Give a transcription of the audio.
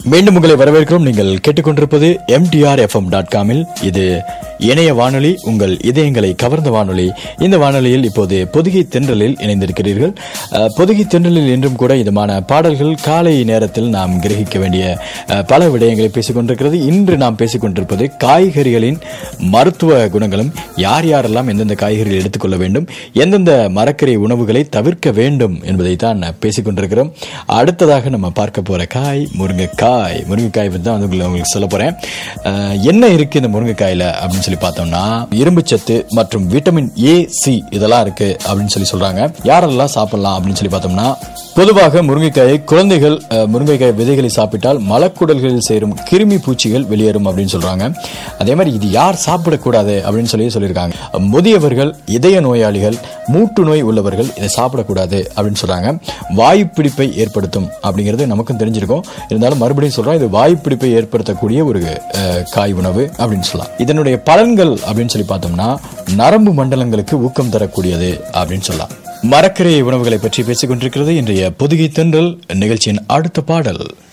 மீண்டும் உங்களை வரவேற்கிறோம் நீங்கள் கேட்டுக்கொண்டிருப்பது எம்டிஆர் எஃப்எம் டாட் காமில் இது இணைய வானொலி உங்கள் இதயங்களை கவர்ந்த வானொலி இந்த வானொலியில் இப்போது பொதுகை தென்றலில் இணைந்திருக்கிறீர்கள் அஹ், பொதுகை தென்றலில் என்றும் கூட இதமான பாடல்கள் காலை நேரத்தில் நாம் கிரகிக்க வேண்டிய அஹ், பல விடயங்களை பேசிக் கொண்டிருக்கிறது இன்று நாம் பேசிக் கொண்டிருப்பது காய்கறிகளின் மருத்துவ குணங்களும் யார் யாரெல்லாம் எந்தெந்த காய்கறிகள் எடுத்துக்கொள்ள வேண்டும் எந்தெந்த மரக்கறி உணவுகளை தவிர்க்க வேண்டும் என்பதை தான் பேசிக் கொண்டிருக்கிறோம் அடுத்ததாக நம்ம பார்க்க போற காய் முருங்கைக்காய் முருங்கைக்காய் பற்றி தான் வந்து உங்களை- உங்களுக்கு சொல்ல போறேன் அஹ், என்ன இருக்கு இந்த முருங்கைக்காயில அப்படின்னு சொல்லி பார்த்தோம்னா இரும்பு சத்து மற்றும் விட்டமின் ஏ சி இதெல்லாம் இருக்கு அப்படின்னு சொல்லி சொல்றாங்க யாரெல்லாம் சாப்பிடலாம் அப்படின்னு சொல்லி பார்த்தோம்னா பொதுவாக முருங்கைக்காயை குழந்தைகள் அஹ், முருங்கைக்காய் விதைகளை சாப்பிட்டால் மலக்குடல்களில் சேரும் கிருமி பூச்சிகள் வெளியேறும் அப்படின்னு சொல்றாங்க அதே மாதிரி இது யார் சாப்பிடக்கூடாது அப்படின்னு சொல்லி சொல்லியிருக்காங்க முதியவர்கள் இதய நோயாளிகள் மூட்டு நோய் உள்ளவர்கள் இதை சாப்பிடக்கூடாது அப்படின்னு சொல்றாங்க வாயு பிடிப்பை ஏற்படுத்தும் அப்படிங்கிறது நமக்கும் தெரிஞ்சிருக்கும் இருந்தாலும் மறுபடியும் சொல்றோம் இது வாயு பிடிப்பை ஏற்படுத்தக்கூடிய ஒரு அஹ், காய் உணவு அப்படின்னு சொல்லலாம் இதனுடைய பலன்கள் அப்படின்னு சொல்லி பார்த்தோம்னா நரம்பு மண்டலங்களுக்கு ஊக்கம் தரக்கூடியது அப்படின்னு சொல்லலாம் மரக்கரை உணவுகளை பற்றி பேசிக் கொண்டிருக்கிறது இன்றைய பொதுகை தென்றல் நிகழ்ச்சியின் அடுத்த பாடல்